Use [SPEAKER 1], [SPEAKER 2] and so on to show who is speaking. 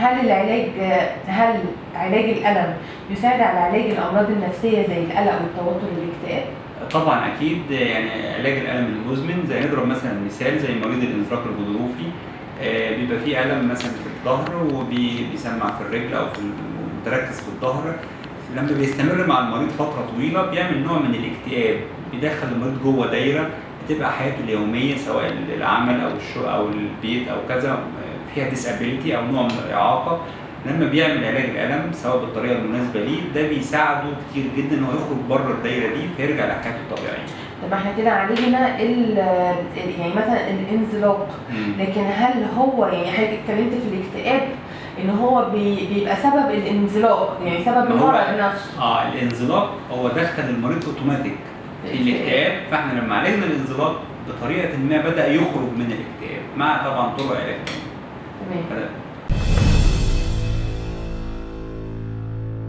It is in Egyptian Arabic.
[SPEAKER 1] هل العلاج هل علاج الالم يساعد على علاج الامراض النفسيه زي القلق والتوتر والاكتئاب؟
[SPEAKER 2] طبعا اكيد يعني علاج الالم المزمن زي نضرب مثلا مثال زي مريض الانزلاق الغضروفي آه، بيبقى فيه الم مثلا في الظهر وبيسمع في الرجل او في متركز في الظهر لما بيستمر مع المريض فتره طويله بيعمل نوع من الاكتئاب بيدخل المريض جوه دايره بتبقى حياته اليوميه سواء العمل او الشغل او البيت او كذا آه، فيها ديسابيليتي او نوع من الاعاقه لما بيعمل علاج الالم سواء بالطريقه المناسبه ليه ده بيساعده كتير جدا ان هو يخرج بره الدايره دي فيرجع لحياته الطبيعيه.
[SPEAKER 1] طب احنا كده عالجنا ال- يعني مثلا الانزلاق لكن هل هو يعني حضرتك اتكلمت في الاكتئاب ان هو بي بيبقى سبب الانزلاق يعني سبب
[SPEAKER 2] ما هو
[SPEAKER 1] المرض نفسه
[SPEAKER 2] اه الانزلاق هو دخل المريض اوتوماتيك في الاكتئاب فاحنا لما عالجنا الانزلاق بطريقه ما بدا يخرج من الاكتئاب مع طبعا طرق علاج تانية.
[SPEAKER 1] تمام
[SPEAKER 2] فده-